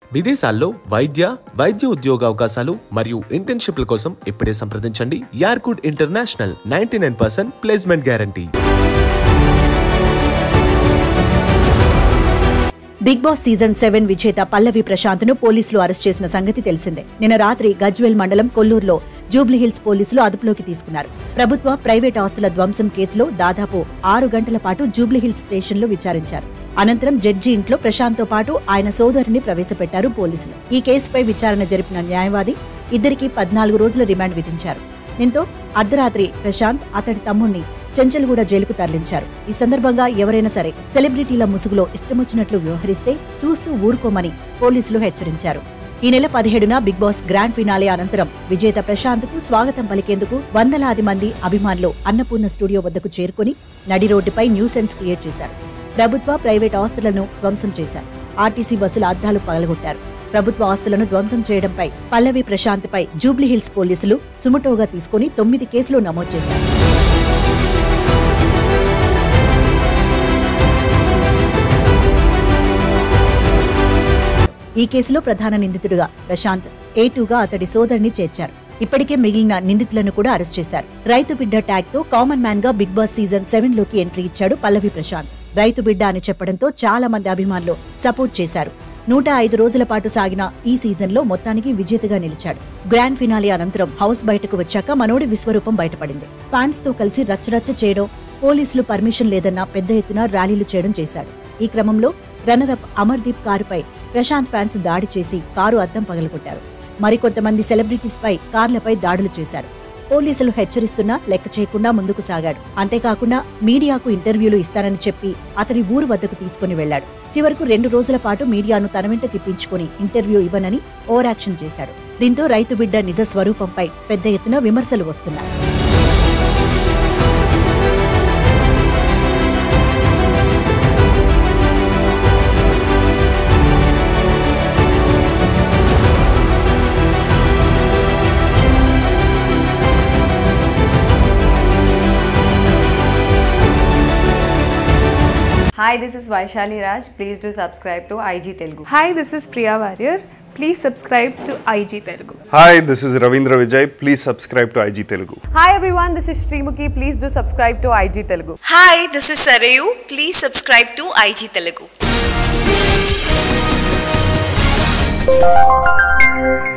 విదేశాల్లో వైద్య వైద్య ఉద్యోగ అవకాశాలు మరియు ఇంటర్న్షిప్ల కోసం ఇప్పుడే సంప్రదించండి యార్కుడ్ international ninety nine percent placement guarantee big boss season seven విజేత పల్లవి ప్రశాంత్ ను పోలీసులు అరెస్ట్ చేసిన సంగతి తెలిసిందే నిన్న రాత్రి గజ్వెల్ మండలం కొల్లూరులో జూబ్లీహిల్స్ పోలీసులు అదుపులోకి తీసుకున్నారు ప్రభుత్వ ప్రైవేట్ ఆస్తుల ధ్వంసం కేసులో దాదాపు ఆరు గంటల పాటు జూబ్లీహిల్స్ స్టేషన్లో విచారించారు అనంతరం జడ్జి ఇంట్లో ప్రశాంత్ తో పాటు ఆయన సోదరుని ప్రవేశపెట్టారు పోలీసులు ఈ కేసుపై విచారణ జరిపిన న్యాయవాది ఇద్దరికి పద్నాలుగు రోజుల రిమాండ్ విధించారు దీంతో అర్ధరాత్రి ప్రశాంత్ అతడి తమ్ముణ్ణి చెంచల్గూడ జైలుకు తరలించారు ఈ సందర్భంగా ఎవరైనా సరే సెలబ్రిటీల ముసుగులో ఇష్టమొచ్చినట్లు వ్యవహరిస్తే చూస్తూ ఊరుకోమని పోలీసులు హెచ్చరించారు ఈ నెల పదిహేడున బిగ్ బాస్ గ్రాండ్ ఫినాలే అనంతరం విజేత ప్రశాంత్ కు స్వాగతం పలికేందుకు వందలాది మంది అభిమానులు అన్నపూర్ణ స్టూడియో వద్దకు చేరుకుని నడి రోడ్డుపై న్యూసెన్స్ క్రియేట్ చేశారు ప్రభుత్వ ప్రైవేట్ ఆస్తులను ధ్వంసం చేశారు ఆర్టీసీ బస్సుల అద్దాలు పగలగొట్టారు ప్రభుత్వ ఆస్తులను ధ్వంసం చేయడంపై పల్లవి ప్రశాంత్ పై జూబ్లీహిల్స్ పోలీసులు సుమటోగా తీసుకుని తొమ్మిది కేసులు నమోదు చేశారు ఈ కేసులో ప్రధాన నిందితుడుగా ప్రశాంత్ ఏ టూగా అతడి సోదరిని చేర్చారు ఇప్పటికే మిగిలిన నిందితులను కూడా అరెస్ట్ చేశారు రైతు బిడ్డ ట్యాగ్ తో కామన్ మ్యాన్ గా బిగ్ బాస్ సీజన్ సెవెన్ లోకి ఎంట్రీ ఇచ్చాడు పల్లవి ప్రశాంత్ రైతు బిడ్డ అని చెప్పడంతో చాలా మంది అభిమానులు సపోర్ట్ చేశారు నూట ఐదు రోజుల పాటు సాగిన ఈ సీజన్ లో మొత్తానికి విజేతగా నిలిచాడు గ్రాండ్ ఫినాలే అనంతరం హౌస్ బయటకు వచ్చాక మనోడి విశ్వరూపం బయటపడింది ఫ్యాన్స్ తో కలిసి రచ్చరచ్చ చేయడం పోలీసులు పర్మిషన్ లేదన్న పెద్ద ఎత్తున ర్యాలీలు చేయడం చేశాడు ఈ క్రమంలో రన్నరప్ అమర్దీప్ కారుపై ప్రశాంత్ ఫ్యాన్స్ దాడి చేసి కారు అద్దం పగలగొట్టారు మరికొంతమంది సెలబ్రిటీస్ పై కార్లపై దాడులు చేశారు పోలీసులు హెచ్చరిస్తున్నా లెక్క చేయకుండా ముందుకు సాగాడు అంతేకాకుండా మీడియాకు ఇంటర్వ్యూలు ఇస్తానని చెప్పి అతని ఊరు వద్దకు తీసుకుని వెళ్లాడు చివరకు రెండు రోజుల పాటు మీడియాను తన వెంట తిప్పించుకుని ఇంటర్వ్యూ ఇవ్వనని ఓవర్ యాక్షన్ చేశాడు దీంతో రైతు బిడ్డ నిజ స్వరూపంపై పెద్ద ఎత్తున విమర్శలు వస్తున్నాయి Hi, this is Vaishali Raj. Please do subscribe to IG Telugu. Hi, this is Priya Warrior. Please subscribe to IG Telugu. Hi this is Ravindra Vijay please subscribe to IG Telugu Hi everyone, this is Srimuki. Please do subscribe to IG Telugu. Hi this is Sareyu please subscribe to IG Telugu